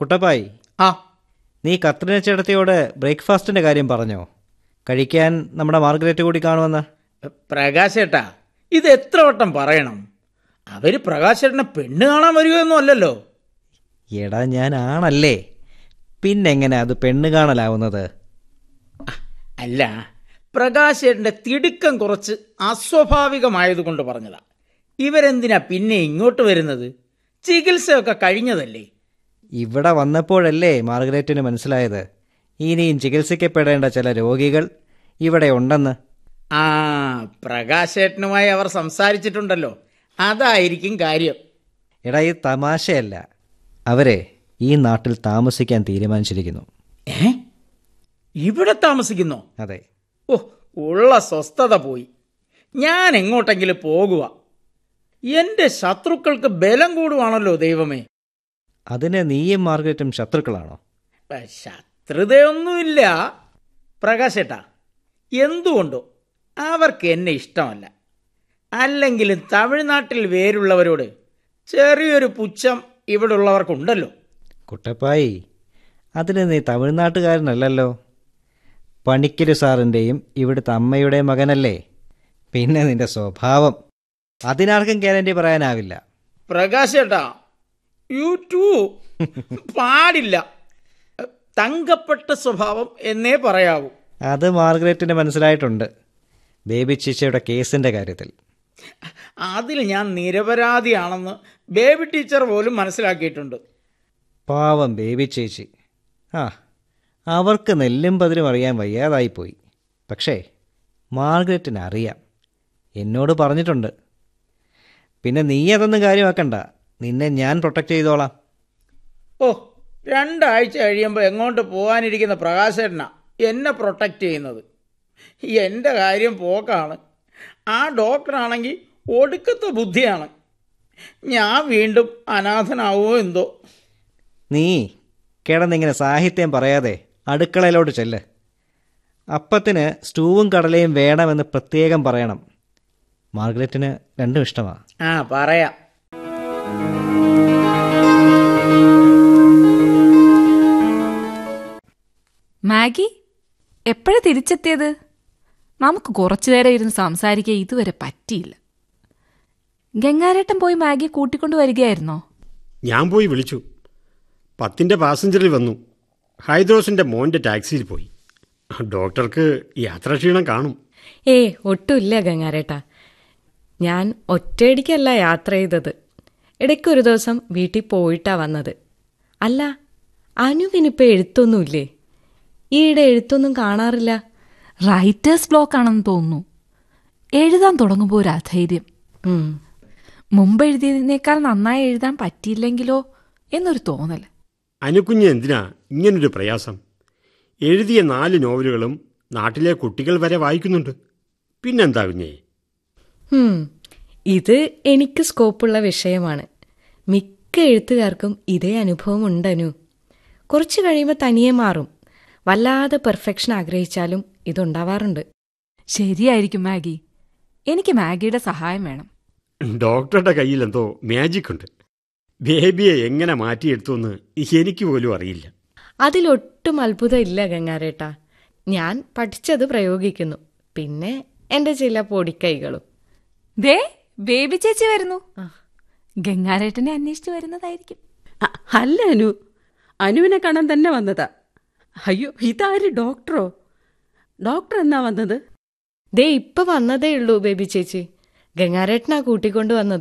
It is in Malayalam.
കുട്ടപ്പായി ആ നീ കത്രിന ചേട്ടത്തിയോട് ബ്രേക്ക്ഫാസ്റ്റിൻ്റെ കാര്യം പറഞ്ഞോ കഴിക്കാൻ നമ്മുടെ മാർഗരറ്റ് കൂടി കാണുമെന്ന് പ്രകാശേട്ടാ ഇത് എത്ര വട്ടം പറയണം അവര് പ്രകാശേട്ടനെ പെണ്ണ് കാണാൻ വരികയൊന്നും അല്ലല്ലോ എടാ ഞാൻ ആണല്ലേ പിന്നെങ്ങനെ അത് പെണ്ണ് കാണലാവുന്നത് അല്ല പ്രകാശേട്ടന്റെ തിടുക്കം കുറച്ച് അസ്വാഭാവികമായതുകൊണ്ട് പറഞ്ഞതാ ഇവരെന്തിനാ പിന്നെ ഇങ്ങോട്ട് വരുന്നത് ചികിത്സയൊക്കെ കഴിഞ്ഞതല്ലേ ഇവിടെ വന്നപ്പോഴല്ലേ മാർഗരറ്റിന് മനസ്സിലായത് ഇനിയും ചികിത്സിക്കപ്പെടേണ്ട ചില രോഗികൾ ഇവിടെ ഉണ്ടെന്ന് ആ പ്രകാശേട്ടനുമായി അവർ സംസാരിച്ചിട്ടുണ്ടല്ലോ അതായിരിക്കും കാര്യം എടാ ഈ തമാശയല്ല അവരെ ഈ നാട്ടിൽ താമസിക്കാൻ തീരുമാനിച്ചിരിക്കുന്നു ഏ ഇവിടെ താമസിക്കുന്നോ അതെ ഓ ഉള്ള സ്വസ്ഥത പോയി ഞാൻ എങ്ങോട്ടെങ്കിലും പോകുക എന്റെ ശത്രുക്കൾക്ക് ബലം കൂടുവാണല്ലോ ദൈവമേ അതിന് നീയും മാർഗരറ്റും ശത്രുക്കളാണോ ഏ, ശത്രുതയൊന്നുമില്ല പ്രകാശേട്ടാ എന്തുകൊണ്ടോ അവർക്ക് എന്നെ ഇഷ്ടമല്ല അല്ലെങ്കിലും തമിഴ്നാട്ടിൽ വേരുള്ളവരോട് ചെറിയൊരു പുച്ഛം ഇവിടെ ഉള്ളവർക്കുണ്ടല്ലോ കുട്ടപ്പായി അതിന് നീ തമിഴ്നാട്ടുകാരനല്ലല്ലോ പണിക്കര് സാറിൻ്റെയും ഇവിടുത്തെ അമ്മയുടെ മകനല്ലേ പിന്നെ നിന്റെ സ്വഭാവം അതിനാർക്കും ഗ്യാരണ്ടി പറയാനാവില്ല പ്രകാശേട്ടാ യു ടു പാടില്ല തങ്കപ്പെട്ട സ്വഭാവം എന്നേ പറയാവൂ അത് മാർഗരറ്റിന് മനസ്സിലായിട്ടുണ്ട് ബേബി ചീച്ചയുടെ കേസിൻ്റെ കാര്യത്തിൽ അതിൽ ഞാൻ നിരപരാധിയാണെന്ന് ബേബി ടീച്ചർ പോലും മനസ്സിലാക്കിയിട്ടുണ്ട് പാവം ബേബി ചേച്ചി ആ അവർക്ക് നെല്ലും പതിരും അറിയാൻ വയ്യാതായിപ്പോയി പക്ഷേ മാർഗരറ്റിന് അറിയാം എന്നോട് പറഞ്ഞിട്ടുണ്ട് പിന്നെ നീ അതൊന്നും കാര്യമാക്കണ്ട നിന്നെ ഞാൻ പ്രൊട്ടക്റ്റ് ചെയ്തോളാം ഓ രണ്ടാഴ്ച കഴിയുമ്പോൾ എങ്ങോട്ട് പോകാനിരിക്കുന്ന പ്രകാശേട്ടനാ എന്നെ പ്രൊട്ടക്റ്റ് ചെയ്യുന്നത് എൻ്റെ കാര്യം പോക്കാണ് ആ ഡോക്ടറാണെങ്കിൽ ഒടുക്കത്തെ ബുദ്ധിയാണ് ഞാൻ വീണ്ടും അനാഥനാവുമോ എന്തോ നീ കിടന്നിങ്ങനെ സാഹിത്യം പറയാതെ അടുക്കളയിലോട്ട് ചെല്ല് അപ്പത്തിന് സ്റ്റൂവും കടലയും വേണമെന്ന് പ്രത്യേകം പറയണം മാർഗരറ്റിന് രണ്ടും ഇഷ്ടമാണ് ആ പറയാം മാഗി എപ്പോഴാ തിരിച്ചെത്തിയത് നമുക്ക് കുറച്ചു നേരം ഇരുന്ന് സംസാരിക്കാൻ ഇതുവരെ പറ്റിയില്ല ഗംഗാരേട്ടൻ പോയി മാഗിയെ കൂട്ടിക്കൊണ്ടു വരികയായിരുന്നോ ഞാൻ പോയി വിളിച്ചു പത്തിൻ്റെ പാസഞ്ചറിൽ വന്നു ഹൈദ്രോസിൻ്റെ മോൻ്റെ ടാക്സിയിൽ പോയി ഡോക്ടർക്ക് യാത്രാക്ഷീണം കാണും ഏ ഒട്ടുമില്ല ഗംഗാരേട്ടാ ഞാൻ ഒറ്റയടിക്കല്ല യാത്ര ചെയ്തത് ഇടയ്ക്കൊരു ദിവസം വീട്ടിൽ പോയിട്ടാ വന്നത് അല്ല അനുവിനിപ്പോൾ എഴുത്തൊന്നുമില്ലേ ഈയിടെ എഴുത്തൊന്നും കാണാറില്ല റൈറ്റേഴ്സ് ബ്ലോക്ക് ആണെന്ന് തോന്നുന്നു എഴുതാൻ തുടങ്ങുമ്പോൾ ഒരു അധൈര്യം ഉം. മുമ്പ് എഴുതിയതിനേക്കാൾ നന്നായി എഴുതാൻ പറ്റിയില്ലെങ്കിലോ എന്നൊരു തോന്നൽ അനുക്കുഞ്ഞ് എന്തിനാ ഇങ്ങനൊരു പ്രയാസം എഴുതിയ നാല് നോവലുകളും നാട്ടിലെ കുട്ടികൾ വരെ വായിക്കുന്നുണ്ട് പിന്നെന്താ കുഞ്ഞേ ഉം. ഇത് എനിക്ക് സ്കോപ്പുള്ള വിഷയമാണ് മിക്ക എഴുത്തുകാർക്കും ഇതേ അനുഭവം ഉണ്ടനു കുറച്ച് കഴിയുമ്പോൾ തനിയെ മാറും വല്ലാതെ പെർഫെക്ഷൻ ആഗ്രഹിച്ചാലും ഇതുണ്ടാവാറുണ്ട് ശരിയായിരിക്കും മാഗി എനിക്ക് മാഗിയുടെ സഹായം വേണം ഡോക്ടറുടെ കയ്യിൽ എന്തോ മാജിക് ഉണ്ട് ബേബിയെ എങ്ങനെ മാറ്റിയെടുത്തുവെന്ന് എനിക്ക് പോലും അറിയില്ല അതിലൊട്ടും അത്ഭുതമില്ല ഗംഗാരേട്ടാ ഞാൻ പഠിച്ചത് പ്രയോഗിക്കുന്നു പിന്നെ എൻ്റെ ചില പൊടിക്കൈകളും ദേ ബേബി ചേച്ചി വരുന്നു ആ. ഗംഗാരേട്ടനെ അന്വേഷിച്ചു വരുന്നതായിരിക്കും അ- അല്ല അനു അനുവിനെ കാണാൻ തന്നെ വന്നതാ അയ്യോ ഇതാര് ഡോക്ടറോ ഡോക്ടർ എന്നാ വന്നത് ദേ ഇപ്പൊ വന്നതേ ഉള്ളൂ ബേബി ചേച്ചി ഗംഗാരേട്ടനാ കൂട്ടിക്കൊണ്ടു വന്നത്